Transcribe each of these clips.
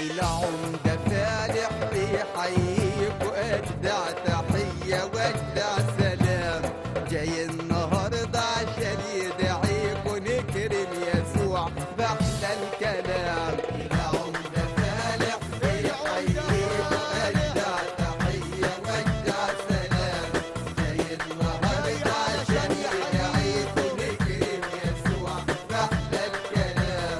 العمدة فالح بيحييك وأجدع تحية وأجدع سلام جاي النهاردة عشان يدعيك ونكرم يسوع بأحلى الكلام العمدة فالح بيحييك وأجدع تحية وأجدع سلام جاي النهاردة عشان يدعيك ونكرم يسوع بأحلى الكلام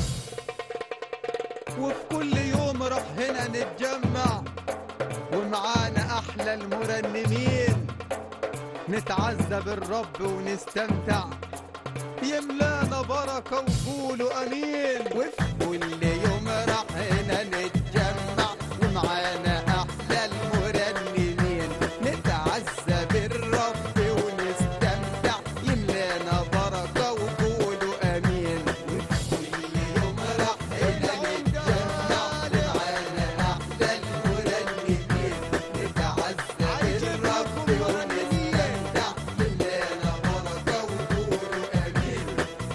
وفي كل يوم راح هنا نتجمع ومعانا احلى المرنمين نتعزى بالرب ونستمتع يملانا بركة وقولوا امين وفي كل يوم راح هنا نتجمع ومعانا احلى المرنمين نتعزى بالرب ونستمتع يملانا بركة وقولوا امين وفي كل يوم راح هنا نتجمع ومعانا احلى المرنمين نتعزى بالرب ونستمتع يملانا بركة وقولوا امين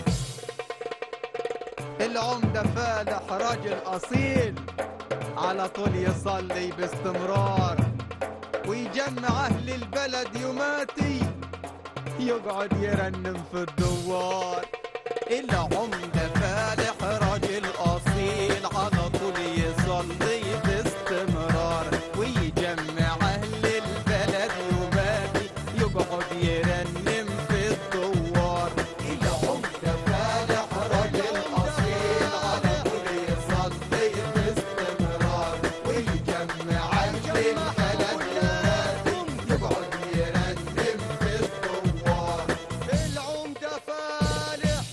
العمدة فالح راجل أصيل على طول يصلي باستمرار ويجمع أهل البلد يماتي يقعد يرنم في الدوار العمدة فالح راجل أصيل على طول يصلي باستمرار ويجمع أهل البلد يماتي يقعد يرنم في الدوار العمدة فالح راجل أصيل على طول يصلي باستمرار ويجمع أهل البلد يماتي يقعد يرنم في الدوار العمدة فالح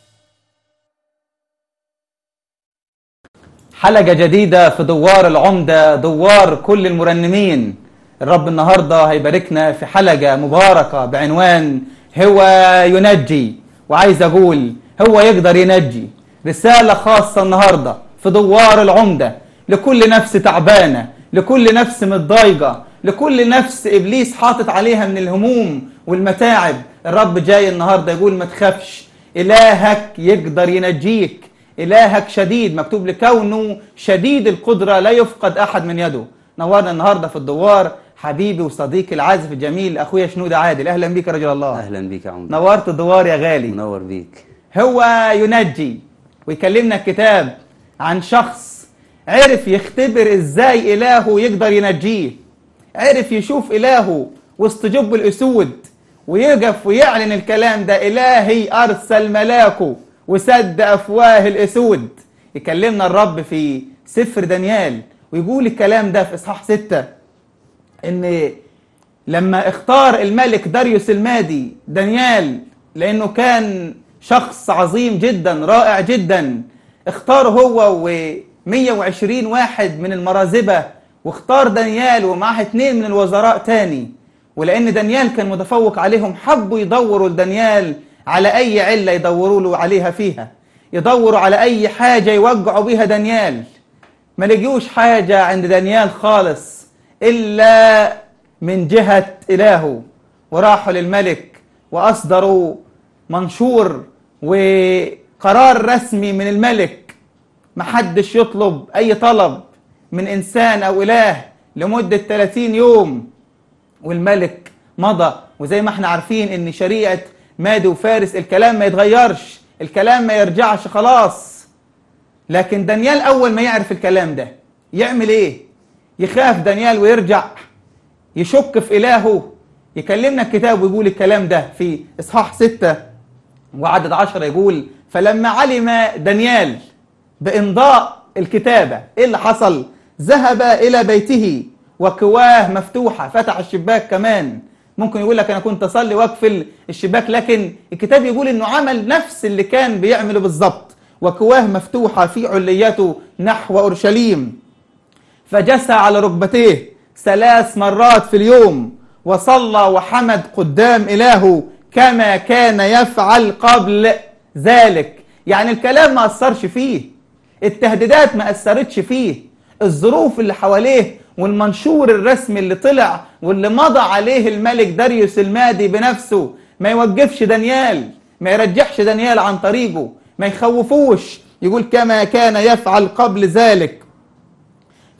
حلقة جديدة في دوار العمدة دوار كل المرنمين الرب النهاردة هيباركنا في حلقة مباركة بعنوان هو ينجي وعايز أقول هو يقدر ينجي رسالة خاصة النهاردة في دوار العمدة لكل نفس تعبانة لكل نفس متضايقة لكل نفس إبليس حاطط عليها من الهموم والمتاعب الرب جاي النهاردة يقول ما تخافش إلهك يقدر ينجيك إلهك شديد مكتوب لكونه شديد القدرة لا يفقد أحد من يده نورنا النهاردة في الدوار حبيبي وصديقي العازف الجميل أخويا شنودة عادل أهلا بيك يا رجل الله اهلا بيك يا عمر نورت الدوار يا غالي منور بيك هو ينجي ويكلمنا الكتاب عن شخص عرف يختبر ازاي إلهه يقدر ينجيه عرف يشوف إلهه وسط جب الأسود ويقف ويعلن الكلام ده إلهي أرسل ملاكه وسد أفواه الأسود يكلمنا الرب في سفر دانيال ويقول الكلام ده في إصحاح ستة إن لما اختار الملك داريوس المادي دانيال لأنه كان شخص عظيم جدا رائع جدا اختار هو و120 واحد من المرازبة واختار دانيال ومعاه اتنين من الوزراء تاني ولأن دانيال كان متفوق عليهم حبوا يدوروا لدانيال على أي علة يدوروا له عليها فيها يدوروا على أي حاجة يوقعوا بيها دانيال ما لقيوش حاجة عند دانيال خالص إلا من جهة إلهه وراحوا للملك وأصدروا منشور وقرار رسمي من الملك محدش يطلب أي طلب من إنسان أو إله لمدة 30 يوم والملك مضى وزي ما احنا عارفين ان شريعة مادي وفارس الكلام ما يتغيرش الكلام ما يرجعش خلاص لكن دانيال اول ما يعرف الكلام ده يعمل ايه يخاف دانيال ويرجع يشك في الهه يكلمنا الكتاب ويقول الكلام ده في اصحاح ستة وعدد عشرة يقول فلما علم دانيال بإمضاء الكتابة إيه اللي حصل ذهب إلى بيته وكواه مفتوحة فتح الشباك كمان ممكن يقول لك أنا كنت أصلي وأقفل الشباك لكن الكتاب يقول إنه عمل نفس اللي كان بيعمله بالظبط وكواه مفتوحة في عليته نحو أورشليم فجسى على ركبتيه ثلاث مرات في اليوم وصلى وحمد قدام إلهه كما كان يفعل قبل ذلك يعني الكلام ما أثرش فيه التهديدات ما أثرتش فيه الظروف اللي حواليه والمنشور الرسمي اللي طلع واللي مضى عليه الملك داريوس المادي بنفسه ما يوقفش دانيال ما يرجحش دانيال عن طريقه ما يخوفوش يقول كما كان يفعل قبل ذلك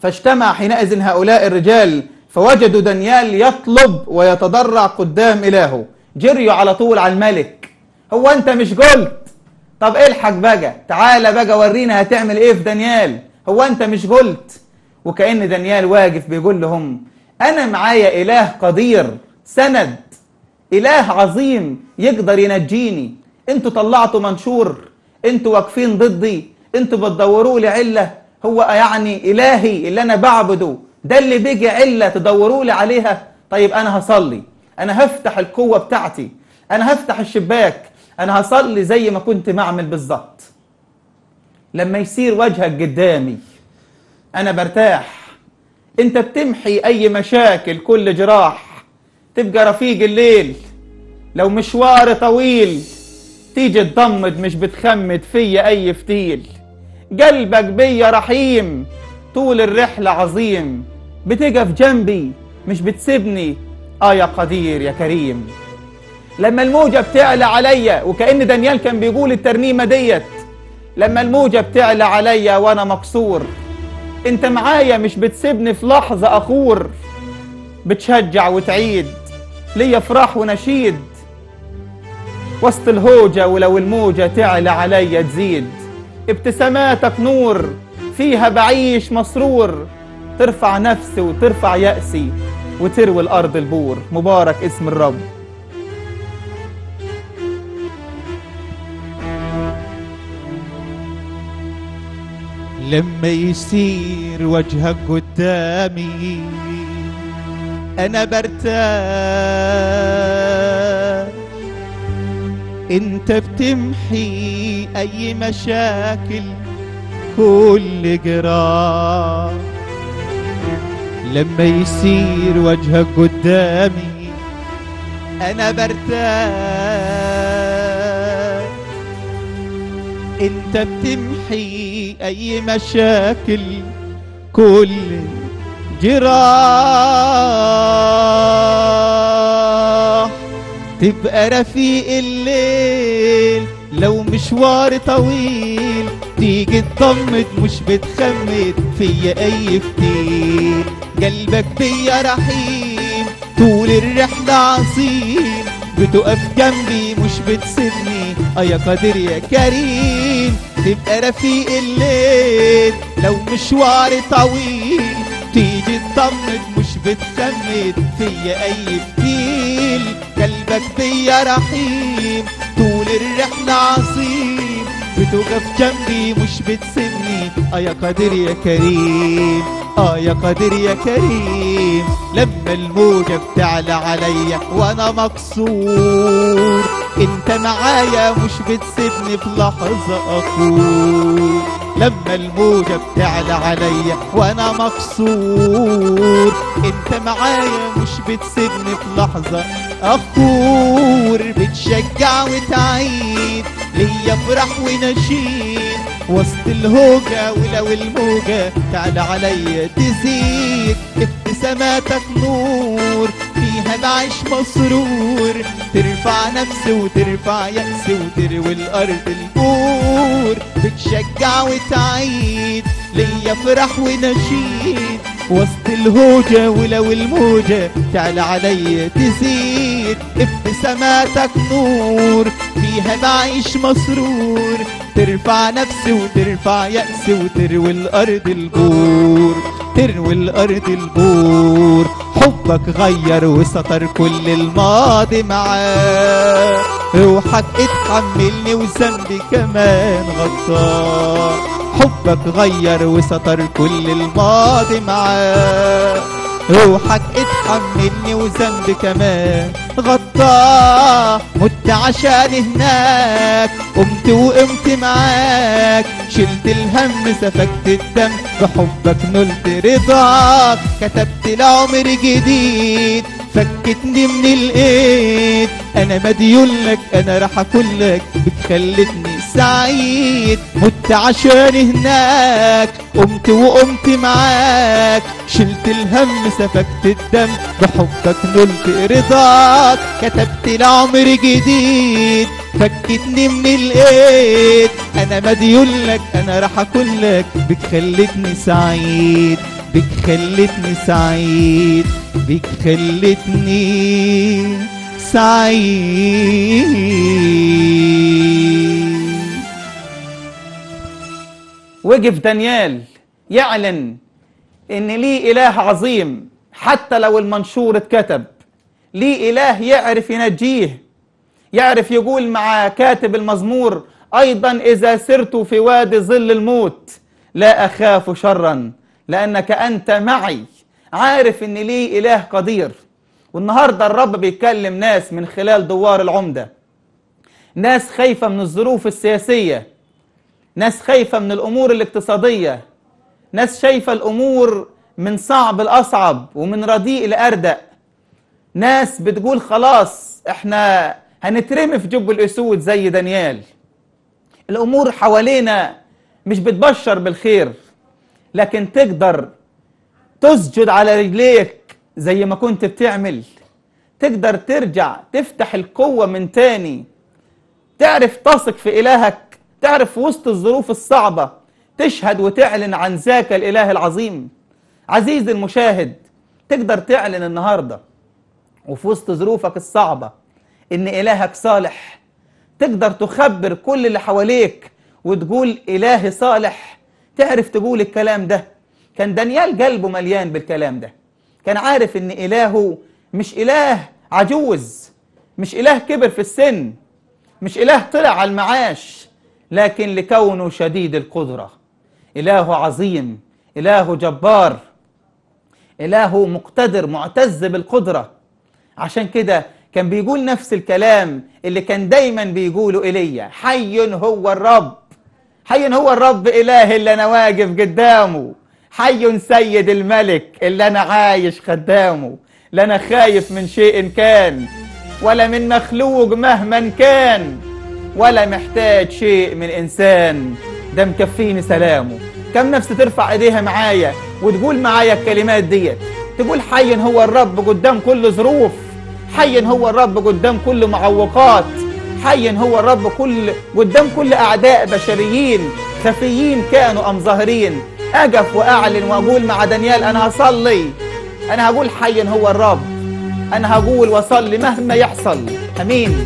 فاجتمع حينئذ هؤلاء الرجال فوجدوا دانيال يطلب ويتضرع قدام إلهه جريوا على طول على الملك هو أنت مش قلت طب الحق بقى تعالى بقى ورينا هتعمل ايه في دانيال هو انت مش قلت وكأن دانيال واقف بيقول لهم انا معايا اله قدير سند اله عظيم يقدر ينجيني انتوا طلعتوا منشور انتوا واقفين ضدي انتوا بتدوروا لي عله هو يعني الهي اللي انا بعبده ده اللي بيجي عله تدوروا لي عليها طيب انا هصلي انا هفتح القوه بتاعتي انا هفتح الشباك انا هصلي زي ما كنت معمل بالظبط لما يصير وجهك قدامي انا برتاح انت بتمحي اي مشاكل كل جراح تبقى رفيق الليل لو مشوار طويل تيجي تضمد مش بتخمد فيا اي فتيل قلبك بيا رحيم طول الرحلة عظيم بتقف جنبي مش بتسيبني اه يا قدير يا كريم لما الموجة بتعلى عليا وكأن دانيال كان بيقول الترنيمة ديت لما الموجة بتعلى عليا وانا مكسور انت معايا مش بتسيبني في لحظة اخور بتشجع وتعيد ليا فرح ونشيد وسط الهوجة ولو الموجة تعلى عليا تزيد ابتساماتك نور فيها بعيش مسرور ترفع نفسي وترفع يأسي وتروي الأرض البور مبارك اسم الرب لما يصير وجهك قدامي انا برتاح انت بتمحي اي مشاكل كل جراح لما يصير وجهك قدامي انا برتاح انت بتمحي اي مشاكل كل جراح تبقى رفيق الليل لو مشوار طويل تيجي تضمد مش بتخمد فيا اي فتيل قلبك بيا رحيم طول الرحلة عظيم بتقف جنبي مش بتسيبني اه يا قادر يا كريم تبقى رفيق الليل لو مشوار طويل تيجي تطمد مش بتخمد فيا اي فتيل قلبك بيا رحيم طول الرحلة عظيم بتوقف جنبي مش بتسيبني اه يا قادر يا كريم اه يا قادر يا كريم لما الموجة بتعلى عليا وانا مكسور انت معايا مش بتسيبني في لحظة اخور لما الموجة بتعلى عليا وانا مكسور انت معايا مش بتسيبني في لحظة اخور بتشجع وتعيد ليا فرح ونشيد وسط الهوجة ولو الموجة تعلى عليا تزيد ابتساماتك نور فيها بعيش مسرور ترفع نفسي وترفع يأسي وتروي الأرض البور بتشجع وتعيد ليا فرح ونشيد وسط الهوجة ولو الموجة تعلى عليا تزيد ابتساماتك نور فيها بعيش مسرور ترفع نفسي وترفع يأسي وتروي الأرض البور تروي الأرض البور حبك غير وسطر كل الماضي معاه روحك اتحملني وذنبي كمان غطاه حبك غير وسطر كل الماضي معاه روحك اتحملني وذنبي كمان غطاه مت عشان هناك قمت وقمت معاك شلت الهم سفكت الدم بحبك نلت رضاك كتبت العمر جديد فكتني من الايد انا مديون لك انا راح اكون لك بتخلتني سعيد مت عشان هناك قمت وقمت معاك شلت الهم سفكت الدم بحبك نلت رضاك كتبت العمر جديد فكتني من الايد انا مديون لك انا راح اكون لك بتخلتني سعيد بك خلتني سعيد بك خلتني سعيد وقف دانيال يعلن ان ليه اله عظيم حتى لو المنشور اتكتب ليه اله يعرف ينجيه يعرف يقول مع كاتب المزمور ايضا اذا سرت في وادي ظل الموت لا اخاف شرا لانك انت معي عارف ان ليه اله قدير والنهارده الرب بيكلم ناس من خلال دوار العمده ناس خايفه من الظروف السياسيه ناس خايفه من الامور الاقتصاديه ناس شايفه الامور من صعب لاصعب ومن رديء لاردأ ناس بتقول خلاص احنا هنترمي في جب الاسود زي دانيال الامور حوالينا مش بتبشر بالخير لكن تقدر تسجد على رجليك زي ما كنت بتعمل تقدر ترجع تفتح القوة من تاني تعرف تثق في إلهك تعرف وسط الظروف الصعبة تشهد وتعلن عن ذاك الإله العظيم عزيزي المشاهد تقدر تعلن النهاردة وفي وسط ظروفك الصعبة إن إلهك صالح تقدر تخبر كل اللي حواليك وتقول إلهي صالح تعرف تقول الكلام ده كان دانيال قلبه مليان بالكلام ده كان عارف إن إلهه مش إله عجوز مش إله كبر في السن مش إله طلع على المعاش لكن لكونه شديد القدرة إله عظيم إله جبار إله مقتدر معتز بالقدرة عشان كده كان بيقول نفس الكلام اللي كان دايما بيقوله إيليا حي هو الرب حي هو الرب إله اللي أنا واقف قدامه حي سيد الملك اللي أنا عايش خدامه لا أنا خايف من شيء كان ولا من مخلوق مهما كان ولا محتاج شيء من إنسان ده مكفيني سلامه كم نفس ترفع ايديها معايا وتقول معايا الكلمات ديت تقول حي هو الرب قدام كل ظروف حي هو الرب قدام كل معوقات حي هو الرب كل قدام كل اعداء بشريين خفيين كانوا ام ظاهرين اقف واعلن واقول مع دانيال انا هصلي انا هقول حي هو الرب انا هقول واصلي مهما يحصل امين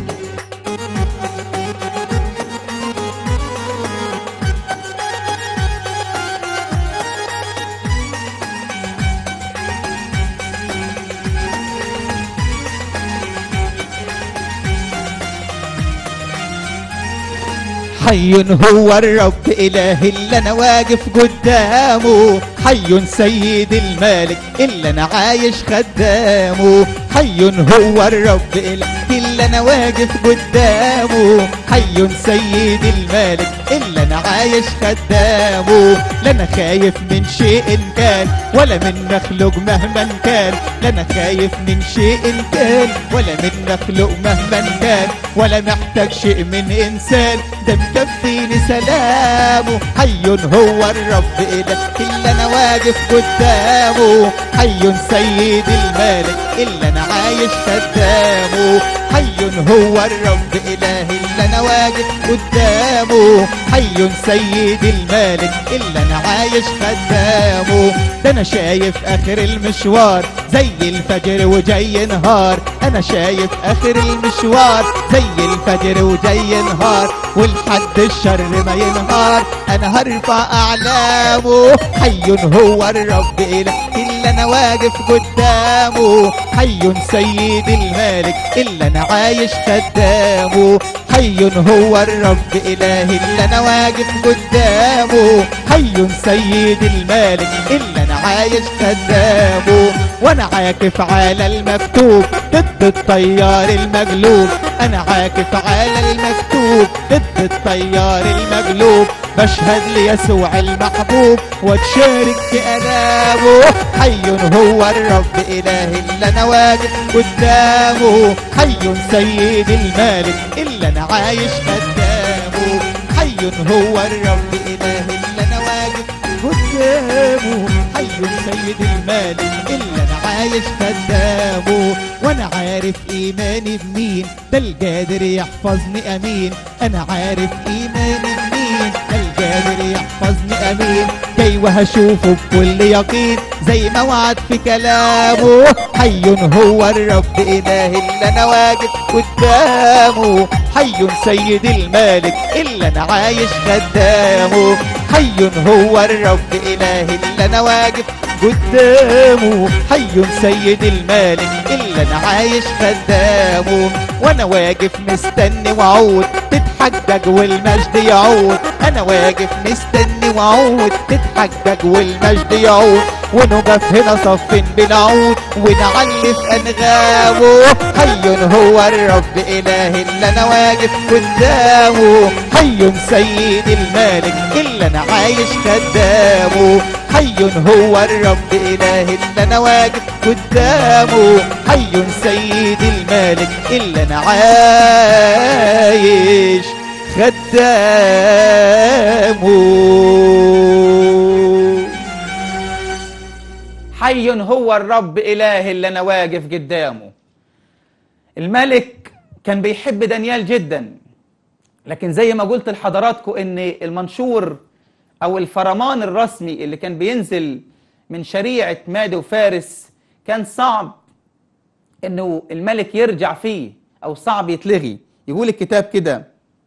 حي هو الرب إله اللي أنا واقف قدامه حي سيد الملك اللي أنا عايش خدامه حي هو الرب إله اللي أنا واقف قدامه حي سيد الملك اللي أنا عايش خدامه لا أنا خايف من شيء كان ولا من مخلوق مهما كان لا أنا خايف من شيء كان ولا من مخلوق مهما كان ولا محتاج شيء من إنسان ده مكفيني سلامه حي هو الرب إله اللي أنا واقف قدامه حي سيد الملك اللي أنا عايش خدامه حي هو الرب إله اللي أنا واقف قدامه حي سيد الملك اللي أنا عايش خدامه ده أنا شايف آخر المشوار زي الفجر وجاي نهار أنا شايف آخر المشوار زي الفجر وجاي نهار والحد الشر ما ينهار أنا هرفع أعلامه حي هو الرب إله اللي أنا واقف قدامه حي سيد الملك اللي أنا عايش خدامه حي هو الرب إله اللي أنا واقف قدامه حي سيد الملك اللي أنا عايش خدامه وأنا عاكف على المكتوب ضد الطيار المقلوب أنا عاكف على المكتوب ضد الطيار المقلوب بشهد ليسوع المحبوب واتشارك في ألامه حي هو الرب إله اللي أنا واقف قدامه حي سيد الملك اللي أنا عايش قدامه حي هو الرب إله اللي أنا واقف قدامه حي سيد الملك اللي أنا عايش قدامه وأنا عارف إيماني بمين ده القادر يحفظني أمين أنا عارف إيماني بمين ده القادر يحفظني أمين جاي وهشوفه بكل يقين زي ما وعد في كلامه حي هو الرب إله اللي أنا واقف قدامه حي سيد الملك اللي أنا عايش خدامه حي هو الرب إله اللي أنا واقف قدامه حي سيد الملك اللي أنا عايش خدامه وأنا واقف مستني وعود تتحقق والمجد يعود أنا واقف مستني وعود تتحقق والمجد يعود ونقف هنا صف بنعود ونعلي في أنغامه حي هو الرب إله اللي أنا واقف قدامه حي سيد الملك اللي أنا عايش خدامه حي هو الرب إله اللي أنا واقف قدامه حي سيد الملك اللي أنا عايش خدامه حي هو الرب إله اللي أنا واقف قدامه الملك كان بيحب دانيال جدا لكن زي ما قلت لحضراتكم ان المنشور او الفرمان الرسمي اللي كان بينزل من شريعة مادي وفارس كان صعب انه الملك يرجع فيه او صعب يتلغي يقول الكتاب كده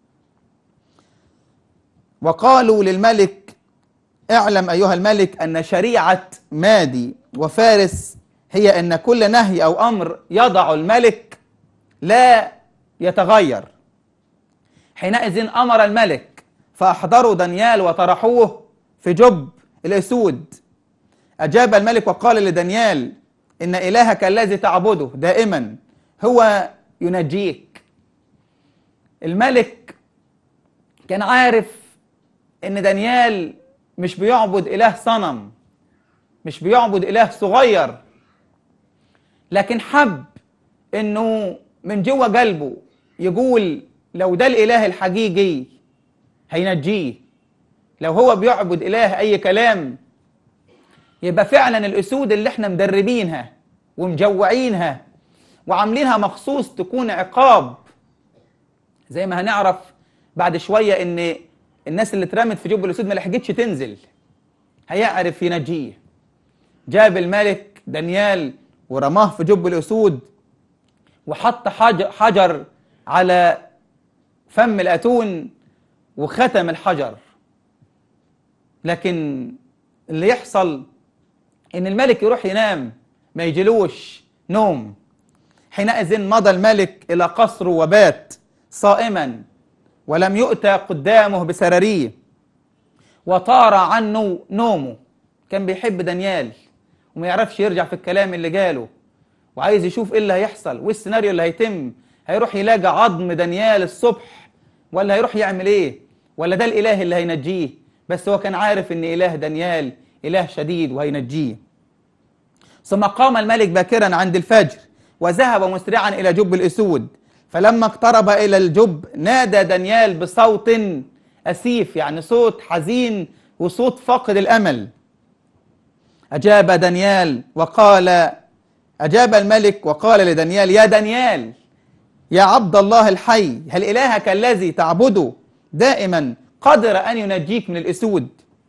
وقالوا للملك اعلم ايها الملك ان شريعة مادي وفارس هي ان كل نهي او امر يضع الملك لا يتغير حينئذ امر الملك فاحضروا دانيال وطرحوه في جب الاسود اجاب الملك وقال لدانيال ان الهك الذي تعبده دائما هو ينجيك الملك كان عارف ان دانيال مش بيعبد اله صنم مش بيعبد اله صغير لكن حب انه من جوه قلبه يقول لو ده الاله الحقيقي هينجيه لو هو بيعبد اله اي كلام يبقى فعلا الاسود اللي احنا مدربينها ومجوعينها وعاملينها مخصوص تكون عقاب زي ما هنعرف بعد شويه ان الناس اللي اترمت في جب الاسود ما لحقتش تنزل هيعرف ينجيه جاب الملك دانيال ورماه في جب الاسود وحط حجر, حجر على فم الاتون وختم الحجر لكن اللي يحصل ان الملك يروح ينام ما يجيلوش نوم حينئذ مضى الملك الى قصره وبات صائما ولم يؤتى قدامه بسراريه وطار عنه نومه كان بيحب دانيال وما يعرفش يرجع في الكلام اللي جاله وعايز يشوف ايه اللي هيحصل وايه السيناريو اللي هيتم هيروح يلاقي عظم دانيال الصبح ولا هيروح يعمل ايه ولا ده الاله اللي هينجيه بس هو كان عارف ان اله دانيال اله شديد وهينجيه ثم قام الملك باكرا عند الفجر وذهب مسرعا الى جب الاسود فلما اقترب الى الجب نادى دانيال بصوت اسيف يعني صوت حزين وصوت فاقد الامل اجاب دانيال وقال اجاب الملك وقال لدانيال يا دانيال يا عبد الله الحي هل إلهك الذي تعبده دائما قدر أن ينجيك من الأسود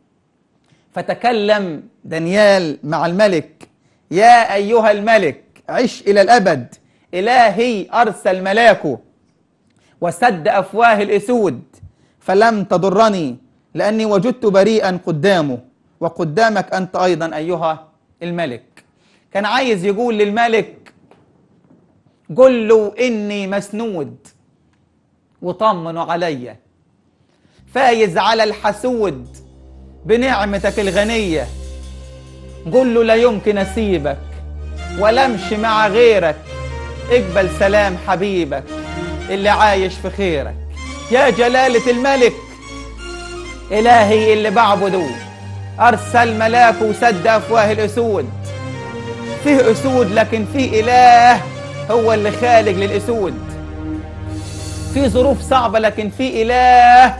فتكلم دانيال مع الملك يا أيها الملك عش إلى الأبد إلهي أرسل ملاكه وسد أفواه الأسود فلم تضرني لأني وجدت بريئا قدامه وقدامك أنت أيضا أيها الملك كان عايز يقول للملك قل له إني مسنود وطمنوا عليا فايز على الحسود بنعمتك الغنية قل له لا يمكن أسيبك ولا امشي مع غيرك اقبل سلام حبيبك اللي عايش في خيرك يا جلالة الملك إلهي اللي بعبده أرسل ملاكه وسد أفواه الأسود فيه أسود لكن فيه إله هو اللي خالق للأسود في ظروف صعبة لكن في إله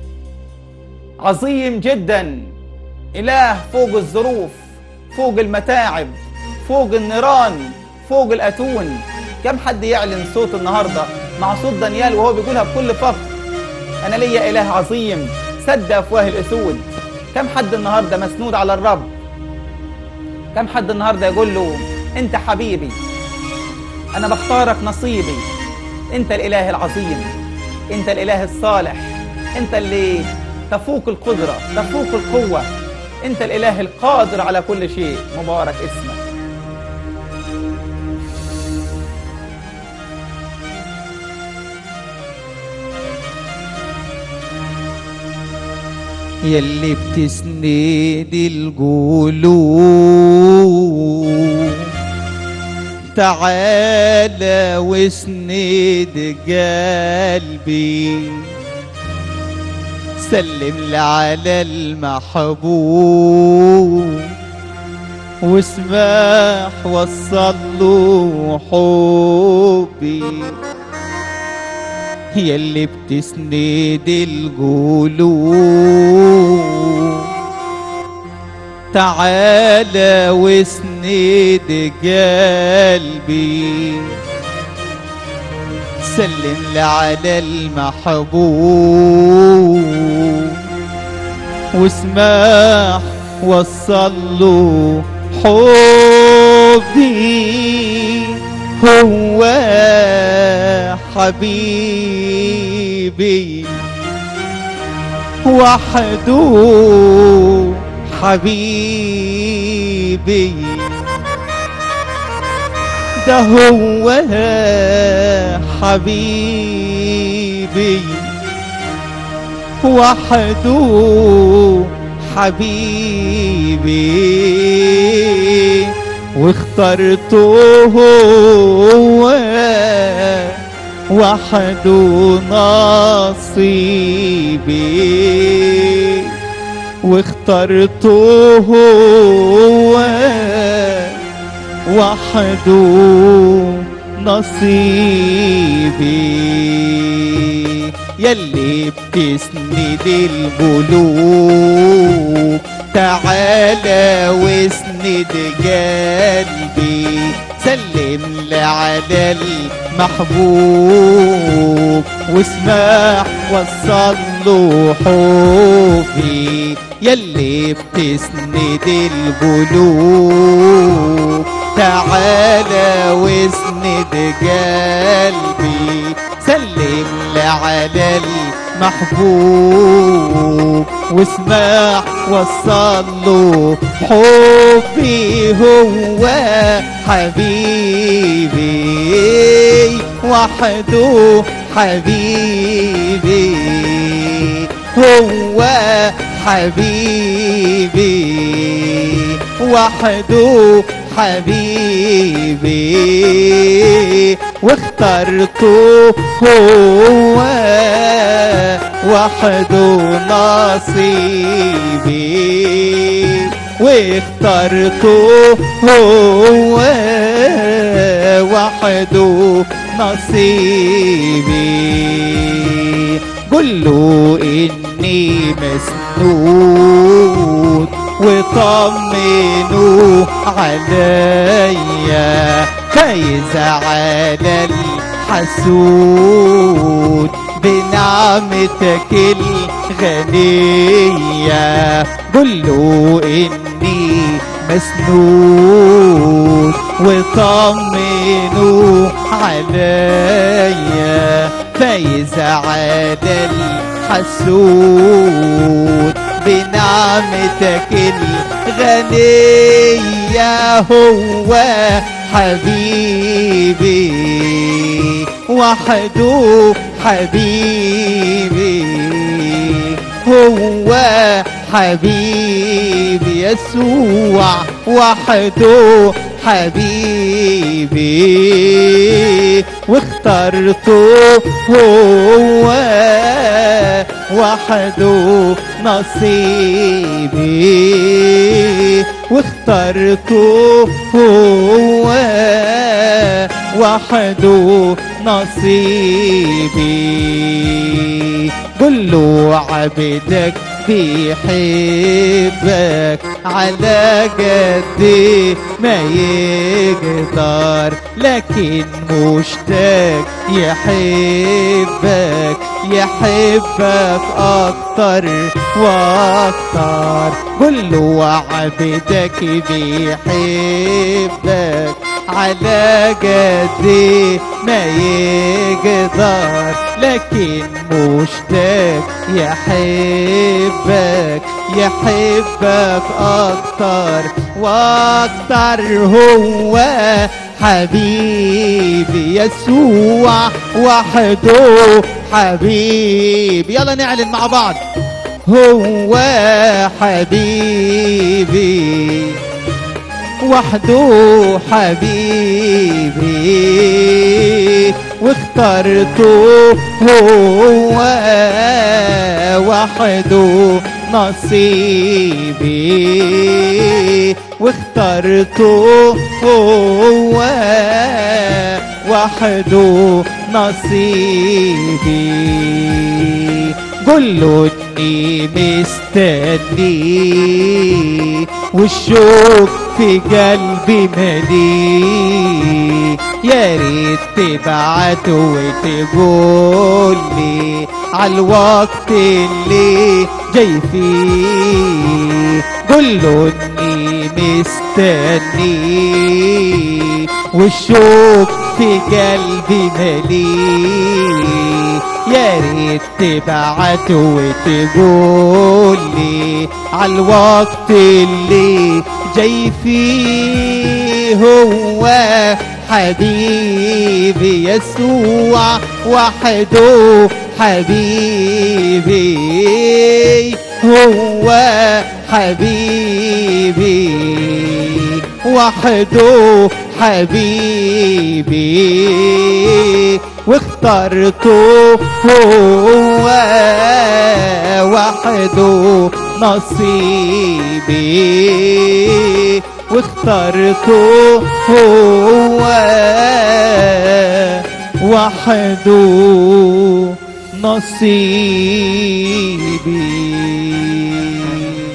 عظيم جدا إله فوق الظروف فوق المتاعب فوق النيران فوق الأتون كم حد يعلن صوت النهاردة مع صوت دانيال وهو بيقولها بكل فخر أنا ليا إله عظيم سد أفواه الأسود كم حد النهاردة مسنود على الرب كم حد النهارده يقول له انت حبيبي انا بختارك نصيبي انت الاله العظيم انت الاله الصالح انت اللي تفوق القدره تفوق القوه انت الاله القادر على كل شيء مبارك اسمك يلي بتسند القلوب تعالى واسند قلبي سلم لي على المحبوب واسمح وصل له حبي يلي بتسند القلوب تعالى واسند قلبي سلم لي على المحبوب واسمح وصل له حبي هو حبيبي وحده حبيبي ده هو حبيبي وحده حبيبي واخترته هو وحده نصيبي واخترته هو وحده نصيبي يلي بتسند القلوب تعالى واسند قلبي سلم لي على المحبوب واسمع وصل له حبي يلي بتسند القلوب تعالى واسند قلبي سلم لي على المحبوب واسمع وصل له حبي هو حبيبي وحده حبيبي هو حبيبي وحده حبيبي واخترته هو وحده نصيبي واخترته هو وحده نصيبي قل له اني مسنود وطمنوا عليا فايز على الحسود بنعمتك الغنية قل له إني مسنود وطمنوا عليا فايز على الحسود بنعمتك الغنية هو حبيبي وحده حبيبي هو حبيبي يسوع وحده حبيبي واخترته هو وحده نصيبي واخترته هو وحده نصيبي قل له عبدك بيحبك على قد ما يقدر لكن مشتاق يحبك يحبك اكتر واكتر قل له وعبدك بيحبك على قد ما يقدر لكن مشتاق يحبك يحبك اكتر واكتر هو حبيبي يسوع وحده حبيب يلا نعلن مع بعض هو حبيبي وحده حبيبي واخترته هو وحده نصيبي واخترته هو وحده نصيبي قل له اني مستني والشوق في قلبي ملي يا ريت تبعت وتقول لي عالوقت اللي جاي فيه قل له اني مستني والشوق في قلبي ملي يا ريت تبعت وتقول لي عالوقت اللي جاي فيه هو حبيبي يسوع وحده حبيبي هو حبيبي وحده حبيبي واخترته هو وحده نصيبي واخترته هو وحده نصيبي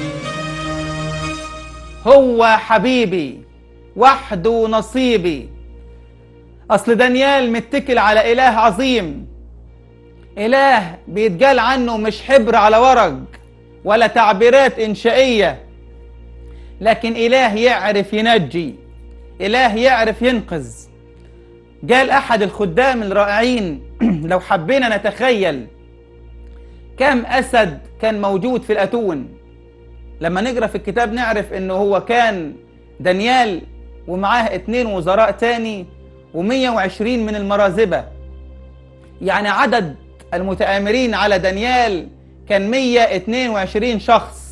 هو حبيبي وحده نصيبي اصل دانيال متكل على اله عظيم اله بيتقال عنه مش حبر على ورق ولا تعبيرات انشائيه لكن اله يعرف ينجي اله يعرف ينقذ قال احد الخدام الرائعين لو حبينا نتخيل كم اسد كان موجود في الاتون لما نقرا في الكتاب نعرف انه هو كان دانيال ومعاه اتنين وزراء تاني و120 من المرازبة يعني عدد المتآمرين على دانيال كان 122 شخص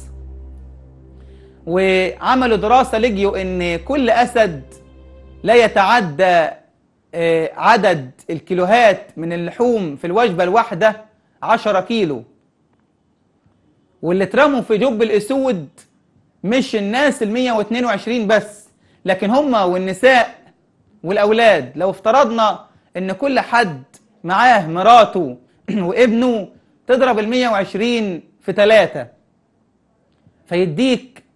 وعملوا دراسة لقيوا ان كل اسد لا يتعدى آه، عدد الكيلوهات من اللحوم في الوجبة الواحدة 10 كيلو واللي اترموا في جب الاسود مش الناس ال 122 بس لكن هم والنساء والاولاد لو افترضنا ان كل حد معاه مراته وابنه تضرب ال 120 في ثلاثة فيديك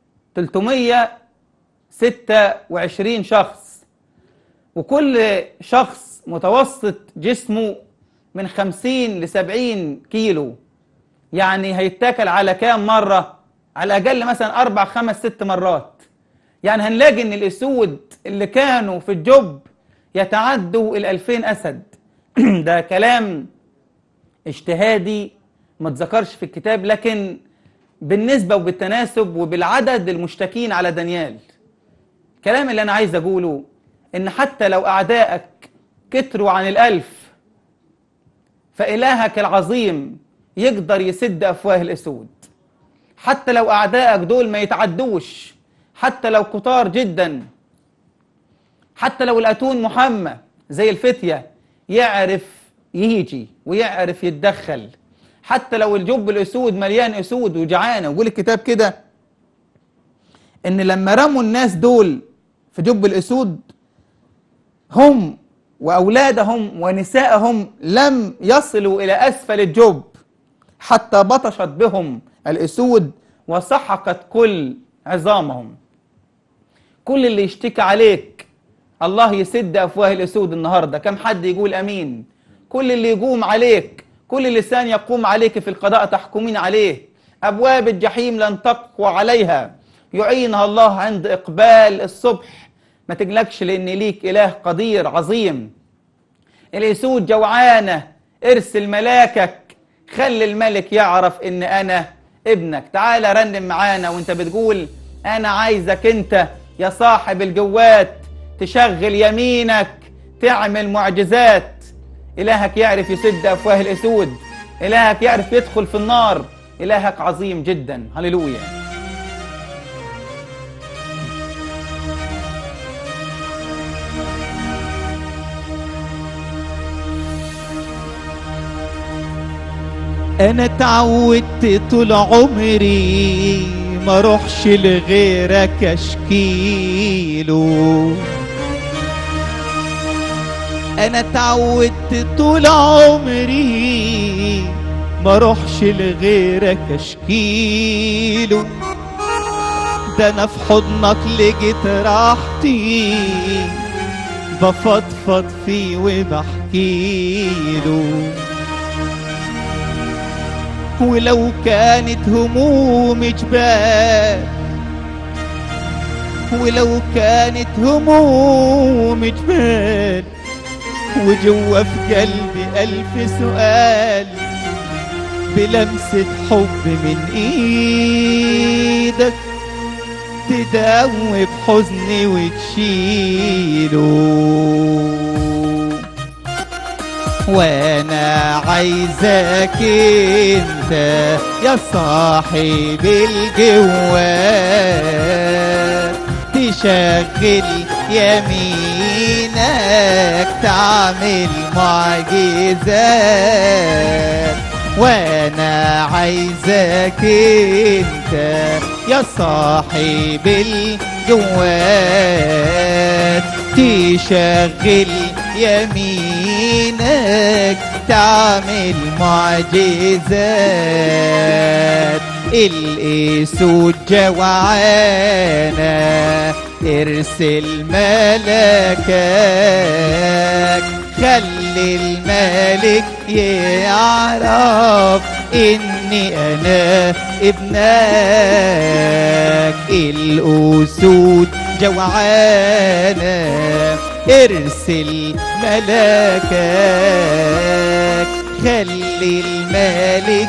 326 شخص وكل شخص متوسط جسمه من 50 ل 70 كيلو يعني هيتاكل على كام مرة؟ على الأقل مثلا أربع خمس ست مرات يعني هنلاقي إن الأسود اللي كانوا في الجب يتعدوا الألفين أسد ده كلام اجتهادي ما تذكرش في الكتاب لكن بالنسبة وبالتناسب وبالعدد المشتكين على دانيال الكلام اللي أنا عايز أقوله إن حتى لو أعدائك كتروا عن الألف فإلهك العظيم يقدر يسد أفواه الأسود حتى لو أعدائك دول ما يتعدوش حتى لو كتار جدا حتى لو الأتون محمى زي الفتية يعرف يجي ويعرف يتدخل حتى لو الجب الأسود مليان أسود وجعانة ويقول الكتاب كده إن لما رموا الناس دول في جب الأسود هم وأولادهم ونسائهم لم يصلوا إلى أسفل الجب حتى بطشت بهم الأسود وسحقت كل عظامهم كل اللي يشتكي عليك الله يسد أفواه الأسود النهاردة كم حد يقول أمين كل اللي يقوم عليك كل لسان يقوم عليك في القضاء تحكمين عليه أبواب الجحيم لن تقوى عليها يعينها الله عند إقبال الصبح ما تقلقش لأن ليك إله قدير عظيم الأسود جوعانة ارسل ملاكك خلي الملك يعرف إن أنا ابنك تعال رنم معانا وانت بتقول أنا عايزك انت يا صاحب الجوات تشغل يمينك تعمل معجزات إلهك يعرف يسد أفواه الأسود إلهك يعرف يدخل في النار إلهك عظيم جدا هللويا انا اتعودت طول عمري ما اروحش لغيرك اشكيله انا اتعودت طول عمري ما اروحش لغيرك اشكيله ده انا في حضنك لقيت راحتي بفضفض فيه وبحكيله ولو كانت هموم جبال ولو كانت هموم جبال وجوا في قلبي ألف سؤال بلمسة حب من إيدك تداوي بحزني وتشيله وانا عايزك انت يا صاحب الجوار تشغل يمينك تعمل معجزات وانا عايزك انت يا صاحب الجوات تشغل يمينك تعمل معجزات الاسود جوعانة ارسل ملكك خلي الملك يعرف اني انا ابنك الاسود جوعانة ارسل ملاكك خلي الملك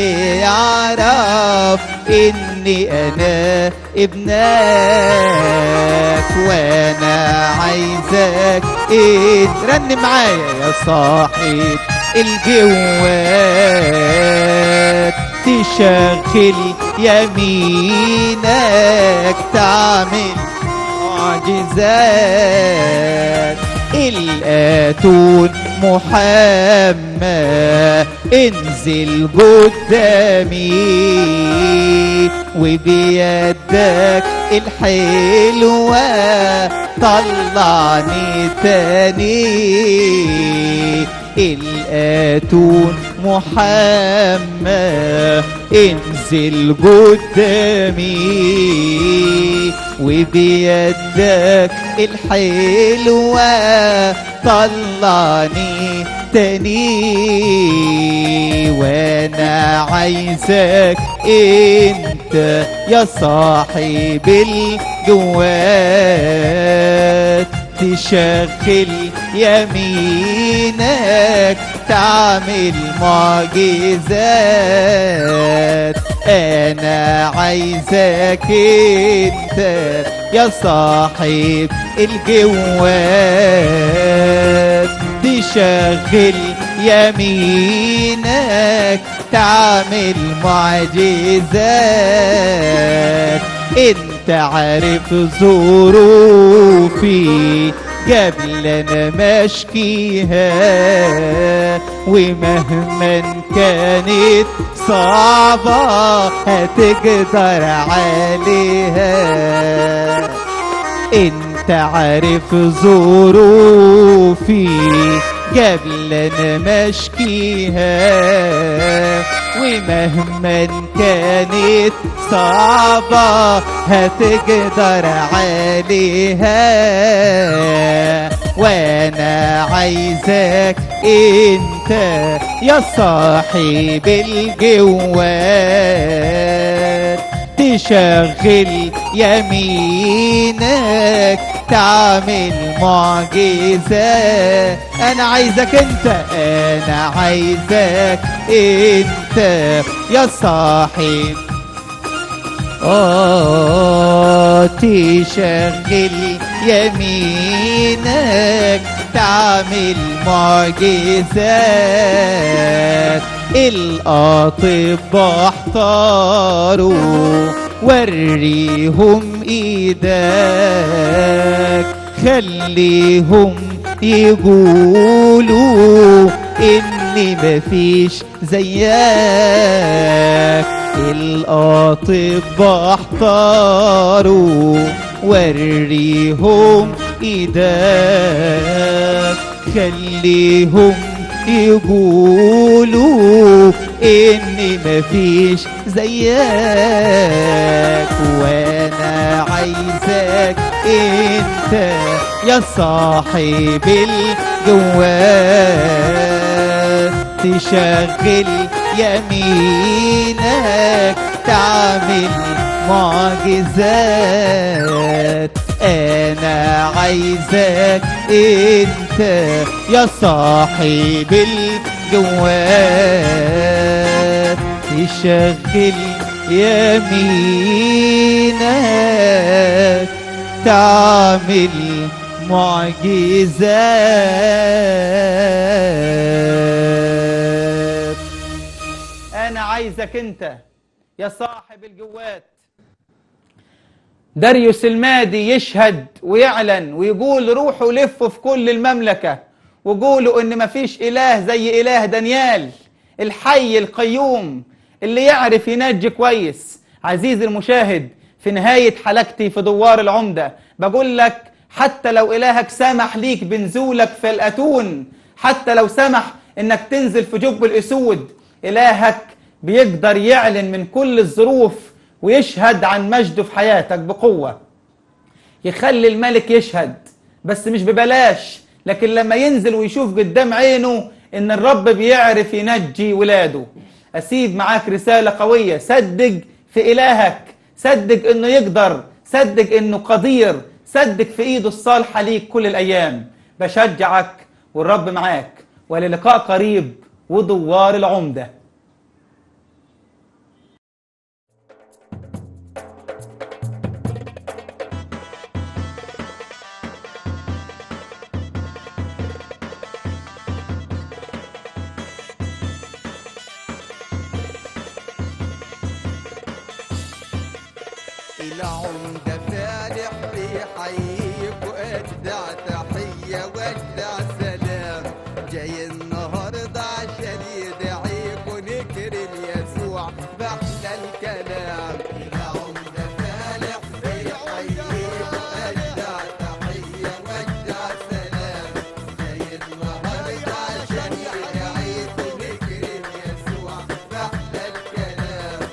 يعرف اني انا ابنك وانا عايزك ايه رن معايا يا صاحب الجوات تشغل يمينك تعمل معجزات الآتون محمد انزل قدامي وبيدك الحلوة طلعني تاني الآتون محمد انزل قدامي وبيدك الحلوة طلعني تاني وانا عايزك انت يا صاحب الجوات تشغل يمينك تعمل معجزات انا عايزك انت يا صاحب الجوات تشغل يمينك تعمل معجزات انت عارف ظروفي قبل انا مشكيها ومهما كانت صعبة هتقدر عليها انت عارف ظروفي قبل انا مشكيها ومهما كانت صعبة هتقدر عليها وانا عايزك انت يا صاحب الجواد تشغل يمينك تعمل معجزة انا عايزك انت انا عايزك انت يا صاحب آه تشغل يمينك تعمل معجزات الأطباء احتاروا وريهم ايدك خليهم يقولوا ان مفيش زيك الأطباء احتاروا وريهم ايدك خليهم يقولوا ان مفيش زيك وانا عايزك انت يا صاحب الجواد تشغل يمينك تعمل معجزات انا عايزك انت يا صاحب الجواد تشغل يمينك تعمل معجزات انا عايزك انت يا صاحب الجوات داريوس المادي يشهد ويعلن ويقول روحوا لفوا في كل المملكة وقولوا ان مفيش اله زي اله دانيال الحي القيوم اللي يعرف ينجي كويس عزيزي المشاهد في نهاية حلقتي في دوار العمدة بقول لك حتى لو إلهك سمح ليك بنزولك في الأتون حتى لو سمح إنك تنزل في جب الأسود إلهك بيقدر يعلن من كل الظروف ويشهد عن مجده في حياتك بقوة يخلي الملك يشهد بس مش ببلاش لكن لما ينزل ويشوف قدام عينه ان الرب بيعرف ينجي ولاده اسيب معاك رسالة قوية صدق في الهك صدق انه يقدر صدق انه قدير صدق في ايده الصالحة ليك كل الايام بشجعك والرب معاك وللقاء قريب ودوار العمده العمدة فالح بيحييك وأجدع تحية وأجدع سلام جاي النهاردة عشان يدعيك ونكرم يسوع بأحلى الكلام العمدة فالح بيحييك وأجدع تحية وأجدع سلام جاي النهاردة عشان يدعيك ونكرم يسوع بأحلى الكلام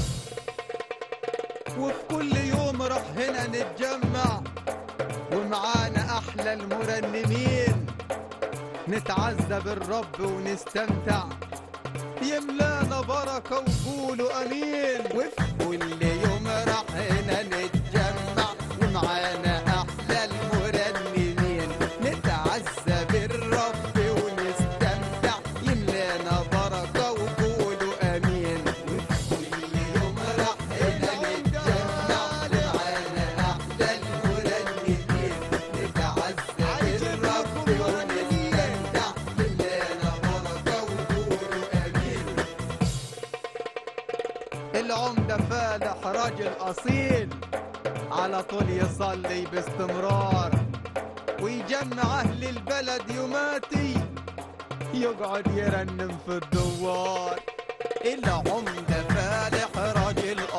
وفي كل يوم راح هنا نتجمع ومعانا احلى المرنمين نتعزى بالرب ونستمتع يملانا بركة وقولوا امين وفي كل يوم راح هنا نتجمع ومعانا احلى المرنمين نتعزى بالرب ونستمتع يملانا بركة وقولوا امين وفي كل يوم راح هنا نتجمع ومعانا احلى المرنمين نتعزى بالرب ونستمتع يملانا بركة وقولوا امين العمدة فالح راجل أصيل على طول يصلي باستمرار ويجمع أهل البلد يوماتي يقعد يرنم في الدوار العمدة فالح راجل